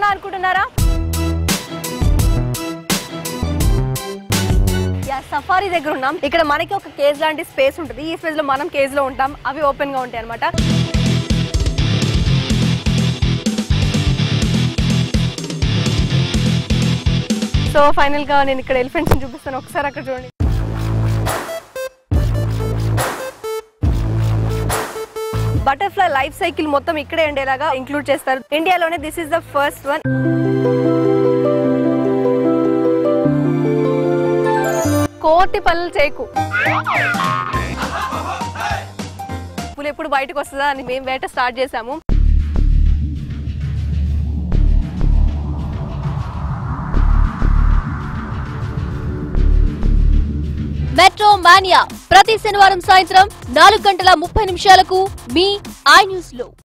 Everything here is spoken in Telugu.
నిజంగా అనుకుంటున్నారా యా సఫారీ దగ్గర ఉన్నాం ఇక్కడ మనకి ఒక కేజ్ లాంటి స్పేస్ ఉంటుంది ఈ స్పేస్ లో మనం కేజ్ లో ఉంటాం అవి ఓపెన్ గా ఉంటాయి అనమాట సో ఫైనల్ గా నేను ఇక్కడ ఎలిఫెంట్స్ చూపిస్తాను ఒకసారి అక్కడ చూడండి బటర్ఫ్లై లైఫ్ సైకిల్ మొత్తం ఇక్కడే ఉండేలాగా ఇంక్లూడ్ చేస్తారు ఇండియాలోనే this is the first one కోటి పనులు చేయకు పులి ఎప్పుడు బయటకు వస్తుందా అని మేము వేట స్టార్ట్ చేసాము మెట్రో మానియా ప్రతి శనివారం సాయంత్రం నాలుగు గంటల ముప్పై నిమిషాలకు మీ ఐ న్యూస్ లో